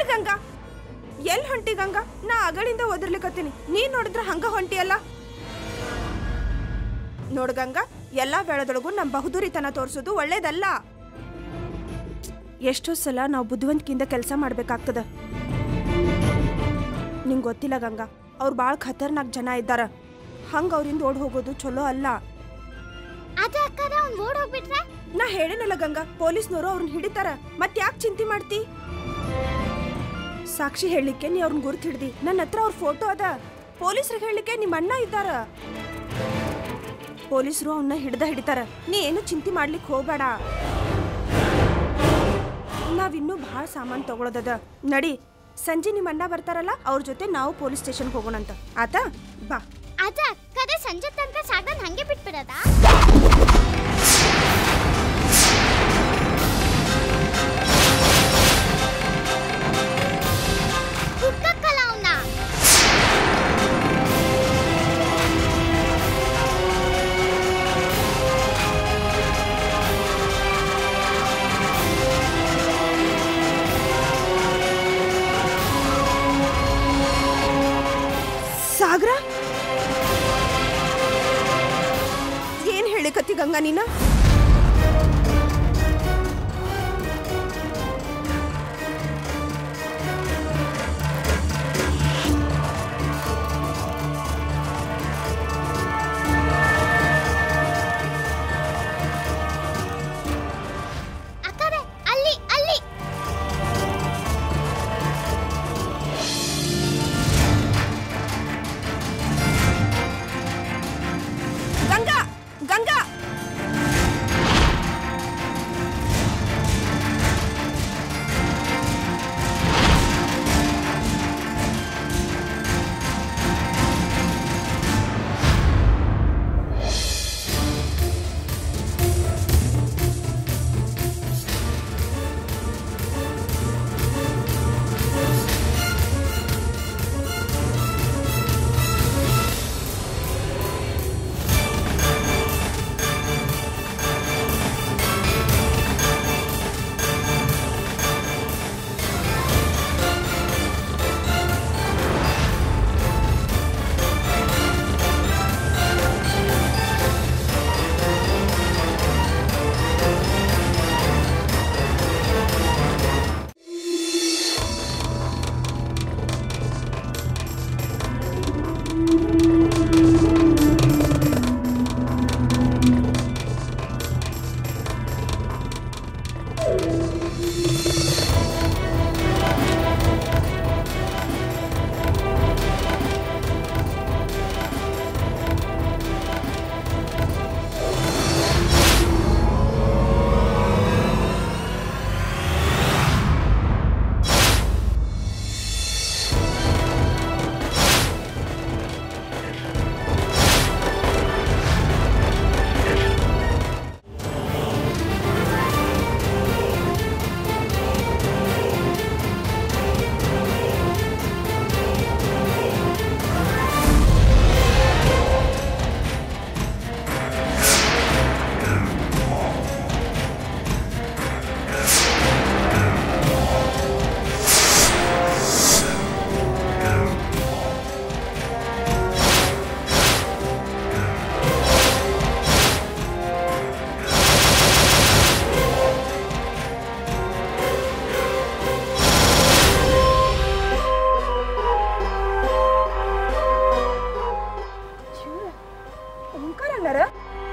Ganga L ಹೊಂಟಿ Ganga ನಾ ಅಗಳಿಂದ ಒದರ್ಲಿಕತ್ತೀನಿ ನೀ ನೋಡಿದ್ರ ಹಂಗ ಹೊಂಟಿಯಲ್ಲ ನೋಡ್ ಗಂಗಾ ಎಲ್ಲಾ ಬೆಳದೊಳಗೂ ನಮ್ ಬಹುದೂರಿತನ ತೋರ್ಸೋದು ಒಳ್ಳೇದಲ್ಲ ಎಷ್ಟೋ ಸಲ ನಾವು ಬುದ್ಧಿವಂತಿಕೆಯಿಂದ ಕೆಲಸ ಮಾಡ್ಬೇಕಾಗ್ತದ ನಿಂಗೆ ಗೊತ್ತಿಲ್ಲ ಗಂಗಾ ಅವ್ರು ಭಾಳ ಖತರ್ನಾಕ್ ಜನ ಇದ್ದಾರ ಹಂಗ ಅವ್ರಿಂದ ಓಡ್ ಹೋಗೋದು ಚಲೋ ಅಲ್ಲ ಅದೇ ಅಕ್ಕರ ಅವ್ನ್ ಓಡ್ ಹೋಗ್ಬಿಟ್ರೆ ನಾ ಹೇಳೇನಲ್ಲ ಗಂಗಾ ಪೊಲೀಸ್ನವರು ಅವ್ರನ್ನ ಹಿಡಿತಾರ ಮತ್ ಯಾಕೆ ಚಿಂತೆ ಮಾಡ್ತಿ ಸಾಕ್ಷಿ ಹೇಳಲಿಕ್ಕೆ ನೀ ಅವ್ರನ್ನ ಗುರ್ತು ಹಿಡ್ದಿ ನನ್ನ ಹತ್ರ ಅವ್ರ ಫೋಟೋ ಅದ ಪೊಲೀಸ್ರಿಗೆ ಹೇಳಲಿಕ್ಕೆ ನಿಮ್ಮ ಅಣ್ಣ ಇದ್ದಾರ ಪೊಲೀಸರು ಅವನ್ನ ಹಿಡ್ದ ಹಿಡಿತಾರ ನೀ ಏನು ಚಿಂತೆ ಮಾಡ್ಲಿಕ್ಕೆ ಹೋಗ್ಬೇಡ ನಾವಿನ್ನೂ ಭಾಳ ಸಾಮಾನು ತಗೊಳೋದದ ನಡಿ ಸಂಜೆ ನಿಮ್ಮ ಅಣ್ಣ ಬರ್ತಾರಲ್ಲ ಅವ್ರ ಜೊತೆ ನಾವು ಪೊಲೀಸ್ ಸ್ಟೇಷನ್ಗೆ ಹೋಗೋಣಂತ ಆತಾ ಬಾ ಅದ ಅಕ್ಕದ ಸಂಜೆ ತನಕ ಸಾಗನ್ ಹಂಗೆ ಬಿಟ್ಬಿಡದ ಹುಡ್ಕಕ್ಕಲ್ಲ ಅವನ್ನ ಸಾಗರ ಏನ್ ಹೇಳಿಕತ್ತಿ ಗಂಗಾ ನೀನ ಅಕ್ಕರೆ ಅಲ್ಲಿ ಅಲ್ಲಿ ಗಂಗಾ ಗಂಗಾ ಓಂಕಾರ ಅಣ್ಣಾರ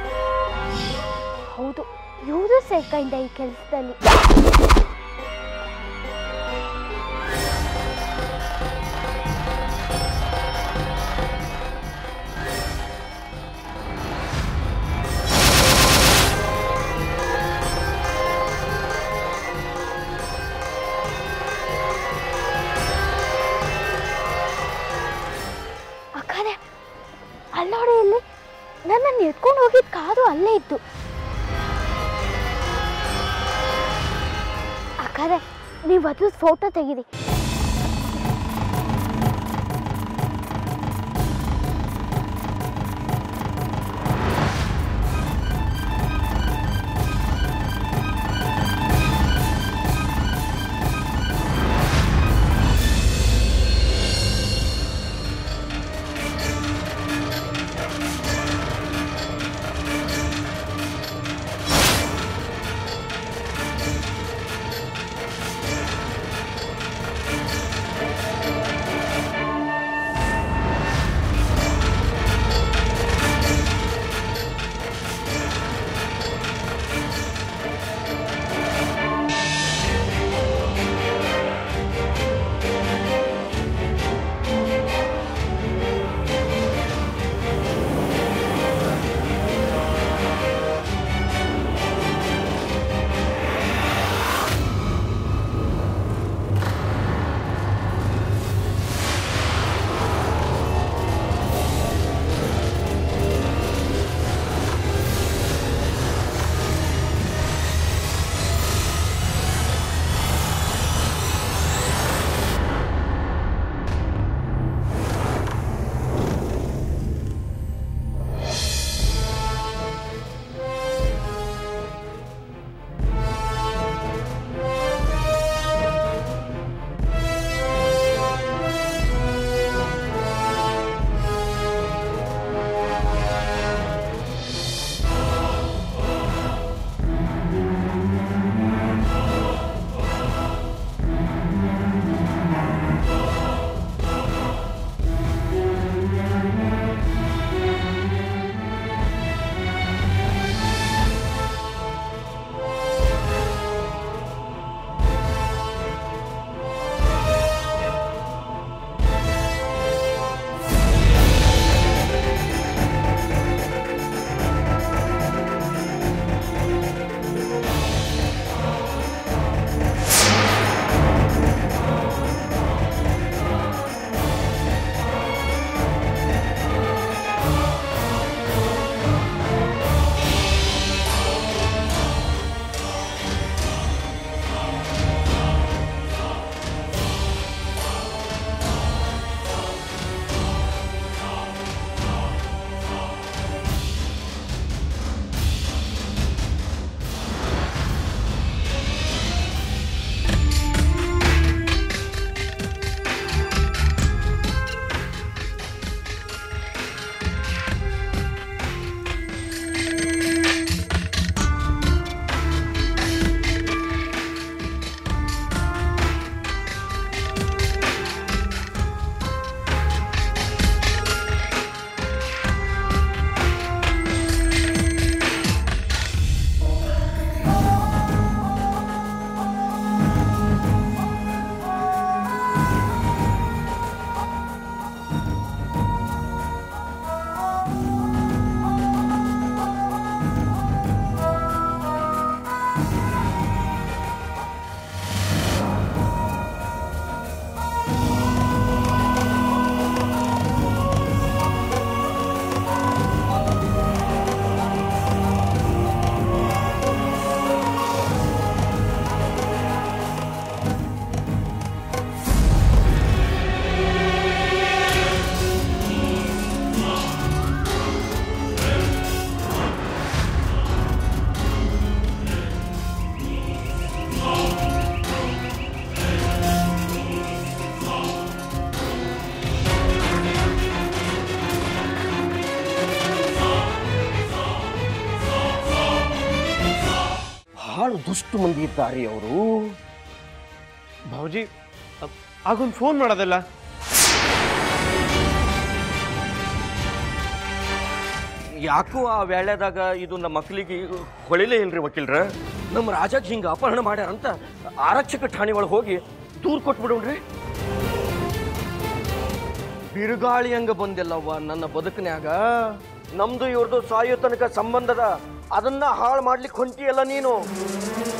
ಹೌದು ಇವರು ಸೇರ್ಕೈಂದ ಈ ಕೆಲಸದಲ್ಲಿ ಅಕ್ಕರೆ ಅಲ್ಲೋಡಿ ಇಲ್ಲಿ ನನ್ನನ್ನು ಎತ್ಕೊಂಡು ಹೋಗಿದ್ ಕಾರು ಅಲ್ಲೇ ಇತ್ತು ಅಕ್ಕರೆ ನೀವು ಅದ್ರ ಫೋಟೋ ತೆಗೀರಿ ಬಹಳ ದುಷ್ಟು ಮಂದಿ ಇದ್ದಾರೆ ಅವರು ಭಾವುಜಿ ಆಗೊಂದು ಫೋನ್ ಮಾಡೋದಲ್ಲ ಯಾಕೋ ಆ ವೇಳೆದಾಗ ಇದು ನಮ್ಮ ಮಕ್ಕಳಿಗೆ ಹೊಳಿಲೇ ಇಲ್ರಿ ವಕೀಲ್ರ ನಮ್ಮ ರಾಜಾಕ್ ಹಿಂಗ ಅಪಹರಣ ಮಾಡ್ಯಾರಂತ ಆರಕ್ಷಕ ಠಾಣೆ ಒಳಗೆ ಹೋಗಿ ದೂರ್ ಕೊಟ್ಬಿಡೋಣ್ರಿ ಬಿರುಗಾಳಿ ಹಂಗ ಬಂದಿಲ್ಲವ್ವ ನನ್ನ ಬದುಕಿನ್ಯಾಗ ನಮ್ದು ಇವ್ರದ್ದು ಸಾಯೋ ತನಕ ಸಂಬಂಧದ ಅದನ್ನ ಹಾಳು ಮಾಡ್ಲಿಕ್ಕೆ ಹೊಂಟಿಯಲ್ಲ ನೀನು